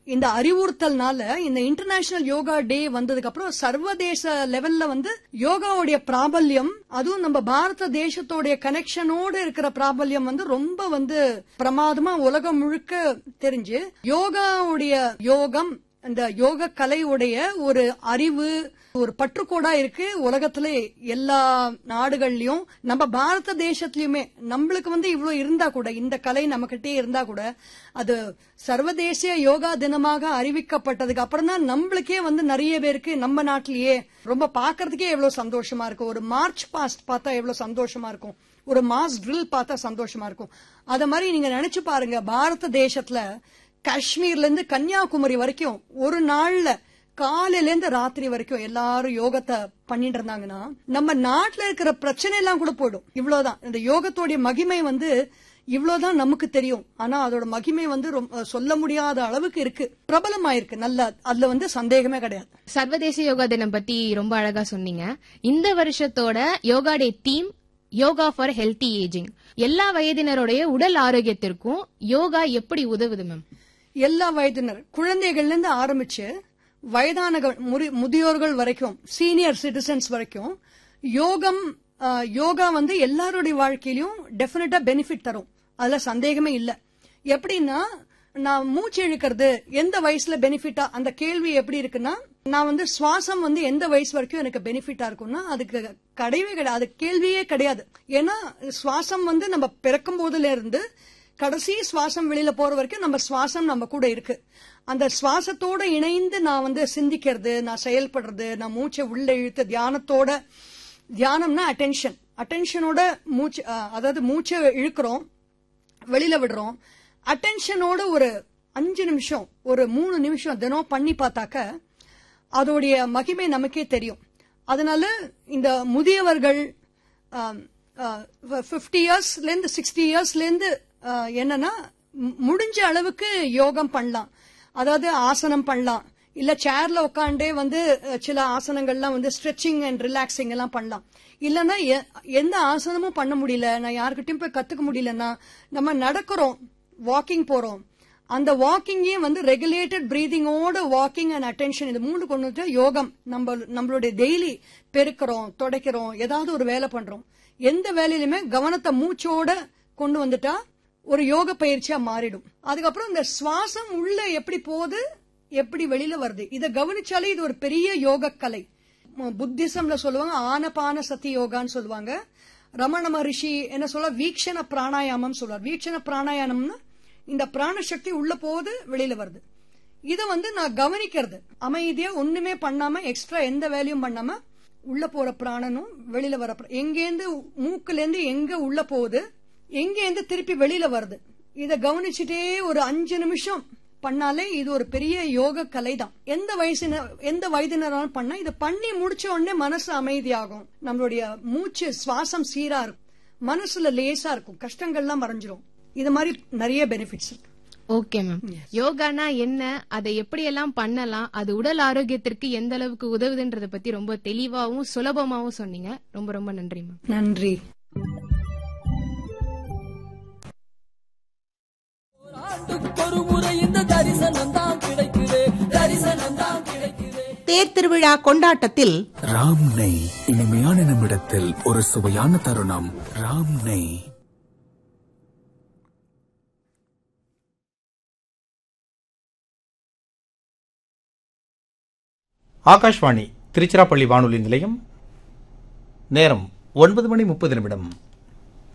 இந்த அறிவுறுத்தல்னால இந்த இன்டர்நேஷனல் யோகா டே வந்ததுக்கு அப்புறம் சர்வதேச லெவல்ல வந்து யோகாவுடைய பிராபல்யம் அதுவும் நம்ம பாரத தேசத்தோடைய கனெக்ஷனோட இருக்கிற பிராபல்யம் வந்து ரொம்ப வந்து பிரமாதமா உலகம் முழுக்க தெரிஞ்சு யோகாவுடைய யோகம் இந்த யோக கலையுடைய ஒரு அறிவு ஒரு பற்றுக்கோடா இருக்கு உலகத்துல எல்லா நாடுகள்லயும் நம்ம பாரத தேசத்திலயுமே நம்மளுக்கு வந்து இவ்வளவு இருந்தா கூட இந்த கலை நம்மகிட்டே இருந்தா கூட அது சர்வதேசிய யோகா தினமாக அறிவிக்கப்பட்டதுக்கு அப்புறம் தான் நம்மளுக்கே வந்து நிறைய பேருக்கு நம்ம நாட்டிலேயே ரொம்ப பாக்குறதுக்கே எவ்வளவு சந்தோஷமா இருக்கும் ஒரு மார்ச் பாஸ்ட் பார்த்தா எவ்வளவு சந்தோஷமா இருக்கும் ஒரு மாஸ் ட்ரில் பார்த்தா சந்தோஷமா இருக்கும் அத மாதிரி நீங்க நினைச்சு பாருங்க பாரத தேசத்துல காஷ்மீர்ல இருந்து கன்னியாகுமரி வரைக்கும் ஒரு நாள்ல காலையில இருந்து ராத்திரி வரைக்கும் எல்லாரும் யோகத்தை பண்ணிட்டு இருந்தாங்கன்னா நம்ம நாட்டுல இருக்கிற பிரச்சனை எல்லாம் கூட போயிடும் இவ்வளவுதான் இந்த யோகத்தோடைய மகிமை வந்து இவ்வளவுதான் நமக்கு தெரியும் ஆனா அதோட மகிமை வந்து ரொம்ப சொல்ல முடியாத அளவுக்கு இருக்கு பிரபலமாயிருக்கு நல்ல அதுல வந்து சந்தேகமே கிடையாது சர்வதேச யோகா தினம் பத்தி ரொம்ப அழகா சொன்னீங்க இந்த வருஷத்தோட yoga day theme yoga for healthy ageing எல்லா வயதினருடைய உடல் ஆரோக்கியத்திற்கும் யோகா எப்படி உதவுது மேம் எல்லா வயதினர் குழந்தைகள்ல இருந்து ஆரம்பிச்சு வயதான முதியோர்கள் வரைக்கும் சீனியர் சிட்டிசன்ஸ் வரைக்கும் யோகம் யோகா வந்து எல்லாருடைய வாழ்க்கையிலும் டெபினட்டா பெனிஃபிட் தரும் அதுல சந்தேகமே இல்ல எப்படின்னா நான் மூச்சு இழுக்கிறது எந்த வயசுல பெனிஃபிட்டா அந்த கேள்வி எப்படி இருக்குன்னா நான் வந்து சுவாசம் வந்து எந்த வயசு வரைக்கும் எனக்கு பெனிஃபிட்டா இருக்கும்னா அதுக்கு கிடையவே கிடையாது அது கேள்வியே கிடையாது ஏன்னா சுவாசம் வந்து நம்ம பிறக்கும் போதுல இருந்து கடைசி சுவாசம் வெளியில போற வரைக்கும் நம்ம சுவாசம் நம்ம கூட இருக்கு அந்த சுவாசத்தோட இணைந்து நான் வந்து சிந்திக்கிறது நான் செயல்படுறது நான் மூச்சை உள்ள இழுத்து தியானத்தோட தியானம்னா அட்டென்ஷன் அட்டென்ஷனோட மூச்சு அதாவது மூச்சை இழுக்கிறோம் வெளியில விடுறோம் அட்டென்ஷனோட ஒரு அஞ்சு நிமிஷம் ஒரு மூணு நிமிஷம் தினம் பண்ணி பார்த்தாக்க அதோடைய மகிமை நமக்கே தெரியும் அதனால இந்த முதியவர்கள் பிப்டி இயர்ஸ்ல இருந்து சிக்ஸ்டி இயர்ஸ்ல இருந்து என்னன்னா முடிஞ்ச அளவுக்கு யோகம் பண்ணலாம் அதாவது ஆசனம் பண்ணலாம் இல்ல சேர்ல உட்காண்டே வந்து சில ஆசனங்கள்லாம் வந்து ஸ்ட்ரெச்சிங் அண்ட் ரிலாக்ஸிங் எல்லாம் பண்ணலாம் இல்லைன்னா எந்த ஆசனமும் பண்ண முடியல நான் யாருக்கிட்டையும் போய் கத்துக்க முடியலன்னா நம்ம நடக்கிறோம் வாக்கிங் போறோம் அந்த வாக்கிங்கே வந்து ரெகுலேட்டட் பிரீதிங்கோட வாக்கிங் அண்ட் அட்டென்ஷன் இது மூணு கொண்டு வந்து யோகம் நம்ம நம்மளுடைய டெய்லி பெருக்கிறோம் தொடக்கிறோம் ஏதாவது ஒரு வேலை பண்றோம் எந்த வேலையிலுமே கவனத்தை மூச்சோட கொண்டு வந்துட்டா ஒரு யோக பயிற்சியா மாறிடும் அதுக்கப்புறம் இந்த சுவாசம் உள்ள எப்படி போகுது எப்படி வெளியில வருது இதை கவனிச்சாலே இது ஒரு பெரிய யோக கலை புத்திசம்ல சொல்லுவாங்க ஆனபான சத்தி யோகான்னு சொல்லுவாங்க ரமண மகரிஷி என்ன சொல்ல வீக்ஷண பிராணாயாமம் சொல்லுவார் வீக்ஷண பிராணாயாமம்னா இந்த பிராணசக்தி உள்ள போகுது வெளியில வருது இத வந்து நான் கவனிக்கிறது அமைதியா ஒண்ணுமே பண்ணாம எக்ஸ்ட்ரா எந்த வேலையும் பண்ணாம உள்ள போற பிராணனும் வெளியில வர எங்கேருந்து மூக்குல இருந்து எங்க உள்ள போகுது எங்கேருந்து திருப்பி வெளியில வருது இத கவனிச்சுட்டே ஒரு அஞ்சு நிமிஷம் பண்ணாலே இது ஒரு பெரிய யோக கலை தான் எந்த வயசினர் எந்த வயதினராலும் பண்ணா இதை பண்ணி முடிச்ச உடனே மனசு அமைதியாகும் நம்மளுடைய மூச்சு சுவாசம் சீரா இருக்கும் மனசுல லேசா இருக்கும் கஷ்டங்கள்லாம் மறைஞ்சிரும் இது மாதிரி நிறைய பெனிஃபிட்ஸ் இருக்கு ஓகே மேம் யோகானா என்ன அதை எப்படி எல்லாம் பண்ணலாம் அது உடல் ஆரோக்கியத்திற்கு எந்த அளவுக்கு உதவுதுன்றத பத்தி ரொம்ப தெளிவாவும் சுலபமாவும் சொன்னீங்க ரொம்ப ரொம்ப நன்றி மேம் நன்றி ஒரு முறை இந்த தரிசனம் தான் கிடைக்குது தரிசனம் தான் கிடைக்குது தேர் திருவிழா கொண்டாட்டத்தில் ராம் நெய் இனிமையான நிமிடத்தில் ஒரு சுவையான தருணம் ராம் நெய் ஆகாஷ்வாணி திருச்சிராப்பள்ளி வானொலி நிலையம் நேரம் ஒன்பது மணி முப்பது நிமிடம்